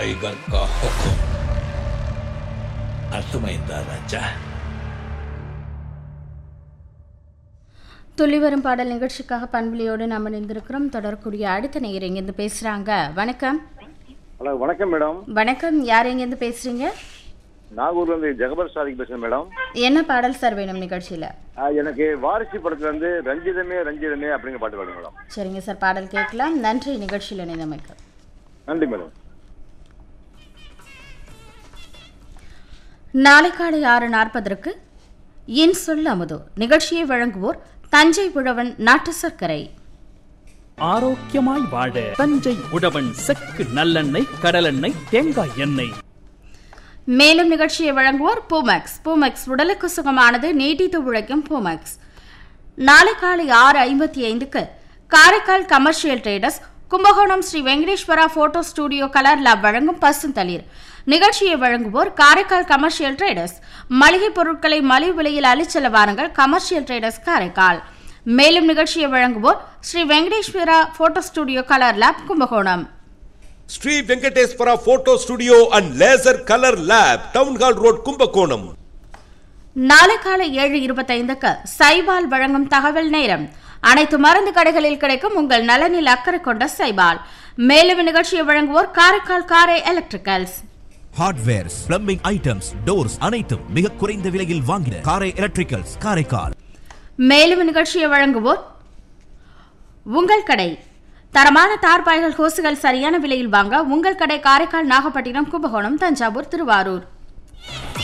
tiger का हुक्म అర్థమైందా రాజా துள்ளி வரும் பாடல் நிகழ்ச்சிக்காக பண்புலியோடு நாம் இணைந்திருக்கிறோம் தொடரக்கூடிய அடுத்த நேயர் எங்கேருந்து பேசுகிறாங்க வணக்கம் ஹலோ வணக்கம் மேடம் வணக்கம் யார் எங்கேருந்து பேசுகிறீங்க நாகூர்ல இருந்து ஜெகபர் சாதிக் பேசுறேன் மேடம் என்ன பாடல் சார் வேணும் நிகழ்ச்சியில் ஆ, எனக்கு வாரிசு படத்துல இருந்து ரஞ்சிதமே ரஞ்சிதமே அப்படிங்கிற பாட்டு பாடுங்க மேடம் சரிங்க சார் பாடல் கேட்கலாம் நன்றி நிகழ்ச்சியில் இணைந்தமைக்கு நன்றி மேடம் நாளை காலை ஆறு நாற்பதற்கு என் சொல் அமுது நிகழ்ச்சியை வழங்குவோர் தஞ்சை உழவன் நாட்டு சர்க்கரை ஆரோக்கியமாய் வாழ தஞ்சை உழவன் செக்கு நல்லெண்ணெய் கடலெண்ணெய் தேங்காய் எண்ணெய் மேலும் நிகழ்ச்சியை வழங்குவோர் பூமேக்ஸ் பூமேக்ஸ் உடலுக்கு சுகமானது நீட்டித்து உழைக்கும் பூமேக்ஸ் நாளை காலை ஆறு ஐம்பத்தி ஐந்துக்கு Karaikal commercial traders Kumbakonam Sri Venkateswara photo studio colour lab வழங்கும் பசுந்தளிர் நிகழ்ச்சியை வழங்குவோர் காரைக்கால் கமர்ஷியல் ட்ரேடர்ஸ் மளிகை பொருட்களை மலிவு விலையில் அளிச்செல்ல வாருங்கள் கமர்ஷியல் ட்ரேடர்ஸ் காரைக்கால் மேலும் நிகழ்ச்சியை வழங்குவோர் Sri Venkateswara photo studio colour lab Kumbakonam Sri Venkateswara photo studio and laser colour lab town hall road Kumbakonam நாளை காலை ஏழு இருபத்தைந்துக்கு சைபால் வழங்கும் தகவல் நேரம் அனைத்து மருந்து கடைகளில் கிடைக்கும் உங்கள் நலனில் அக்கறை கொண்ட சைபால் மேலும் நிகழ்ச்சியை வழங்குவோர் Karaikal Karai electricals hardwares plumbing items doors அனைத்தும் மிக குறைந்த விலையில் வாங்கின காரை எலக்ட்ரிக்கல்ஸ் காரைக்கால் மேலும் நிகழ்ச்சியை வழங்குவோர் உங்கள் கடை தரமான தார்பாய்கள் ஹோசுகள் சரியான விலையில் வாங்க உங்கள் கடை காரைக்கால் நாகப்பட்டினம் கும்பகோணம் தஞ்சாவூர் திருவாரூர்